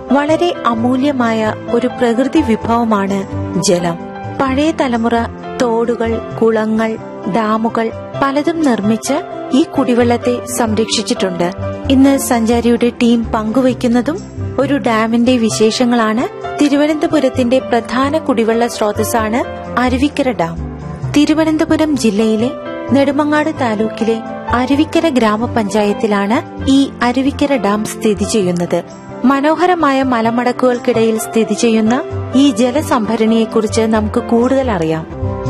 വളരെ അമൂല്യമായ ഒരു പ്രകൃതി വിഭവമാണ് ജലം പഴയ തലമുറ തോടുകൾ കുളങ്ങൾ ഡാമുകൾ പലതും നിർമ്മിച്ച് ഈ കുടിവെള്ളത്തെ സംരക്ഷിച്ചിട്ടുണ്ട് ഇന്ന് സഞ്ചാരിയുടെ ടീം പങ്കുവയ്ക്കുന്നതും ഒരു ഡാമിന്റെ വിശേഷങ്ങളാണ് തിരുവനന്തപുരത്തിന്റെ പ്രധാന കുടിവെള്ള സ്രോതസ്സാണ് അരുവിക്കര ഡാം തിരുവനന്തപുരം ജില്ലയിലെ നെടുമങ്ങാട് താലൂക്കിലെ അരുവിക്കര ഗ്രാമപഞ്ചായത്തിലാണ് ഈ അരുവിക്കര ഡാം സ്ഥിതി ചെയ്യുന്നത് മനോഹരമായ മലമടക്കുകൾക്കിടയിൽ സ്ഥിതി ചെയ്യുന്ന ഈ ജലസംഭരണിയെക്കുറിച്ച് നമുക്ക് കൂടുതൽ അറിയാം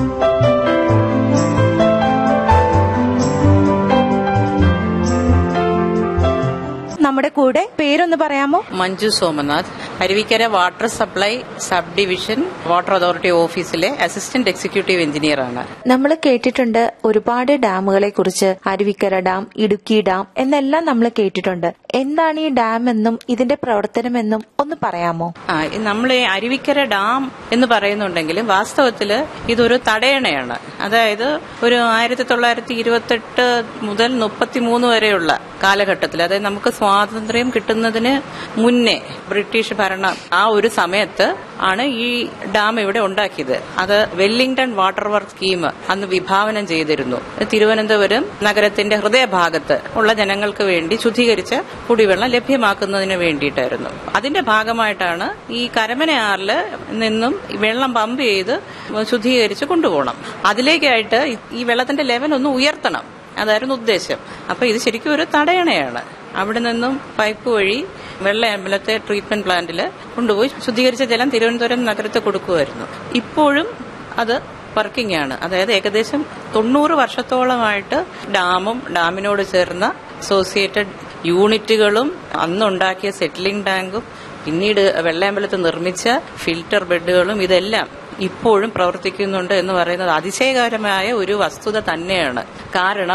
നമ്മുടെ കൂടെ പേരൊന്ന് പറയാമോ Manju Somanath Aruvikkara water supply sub division water authority ഓഫീസിലെ അസിസ്റ്റന്റ് എക്സിക്യൂട്ടീവ് എഞ്ചിനീയർ ആണ് നമ്മൾ കേട്ടിട്ടുണ്ട് ഒരുപാട് ഡാമുകളെ കുറിച്ച് അരുവിക്കര ഡാം ഇടുക്കി ഡാം എന്നെല്ലാം നമ്മൾ കേട്ടിട്ടുണ്ട് എന്താണ് ഈ ഡാം എന്നും ഇതിന്റെ പ്രവർത്തനമെന്നും ഒന്ന് പറയാമോ ആ നമ്മൾ ഈ അരുവിക്കര ഡാം എന്ന് പറയുന്നുണ്ടെങ്കിലും വാസ്തവത്തിൽ ഇതൊരു തടയണയാണ് അതായത് ഒരു ആയിരത്തി തൊള്ളായിരത്തി ഇരുപത്തെട്ട് മുതൽ മുപ്പത്തിമൂന്ന് വരെയുള്ള കാലഘട്ടത്തിൽ അതായത് നമുക്ക് സ്വാതന്ത്ര്യം കിട്ടുന്നതിന് മുന്നേ ബ്രിട്ടീഷ് ഭരണം ആ ഒരു സമയത്ത് ആണ് ഈ ഡാം ഇവിടെ ഉണ്ടാക്കിയത് അത് വെല്ലിംഗ്ടൺ വാട്ടർ വർക്ക് സ്കീം അന്ന് വിഭാവനം ചെയ്തിരുന്നു തിരുവനന്തപുരം നഗരത്തിന്റെ ഹൃദയഭാഗത്ത് ഉള്ള ജനങ്ങൾക്ക് വേണ്ടി ശുദ്ധീകരിച്ച കുടിവെള്ളം ലഭ്യമാക്കുന്നതിന് വേണ്ടിയിട്ടായിരുന്നു അതിന്റെ ഭാഗമായിട്ടാണ് ഈ കരമനയാറിൽ നിന്നും വെള്ളം പമ്പ് ചെയ്ത് ശുദ്ധീകരിച്ച് കൊണ്ടുപോകണം അതിലേക്കായിട്ട് ഈ വെള്ളത്തിന്റെ ലെവൽ ഒന്ന് ഉയർത്തണം അതായിരുന്നു ഉദ്ദേശം അപ്പൊ ഇത് ശരിക്കും ഒരു തടയണയാണ് അവിടെ നിന്നും പൈപ്പ് വഴി വെള്ള അമ്പലത്തെ ട്രീറ്റ്മെന്റ് പ്ലാന്റിൽ കൊണ്ടുപോയി ശുദ്ധീകരിച്ച ജലം തിരുവനന്തപുരം നഗരത്തിൽ കൊടുക്കുമായിരുന്നു ഇപ്പോഴും അത് വർക്കിംഗ് ആണ് അതായത് ഏകദേശം തൊണ്ണൂറ് വർഷത്തോളമായിട്ട് ഡാമും ഡാമിനോട് ചേർന്ന അസോസിയേറ്റഡ് യൂണിറ്റുകളും അന്നുണ്ടാക്കിയ സെറ്റിലിംഗ് ടാങ്കും പിന്നീട് വെള്ളയമ്പലത്ത് നിർമ്മിച്ച ഫിൽട്ടർ ബെഡുകളും ഇതെല്ലാം ഇപ്പോഴും പ്രവർത്തിക്കുന്നുണ്ട് എന്ന് പറയുന്നത് അതിശയകരമായ ഒരു വസ്തുത തന്നെയാണ് കാരണം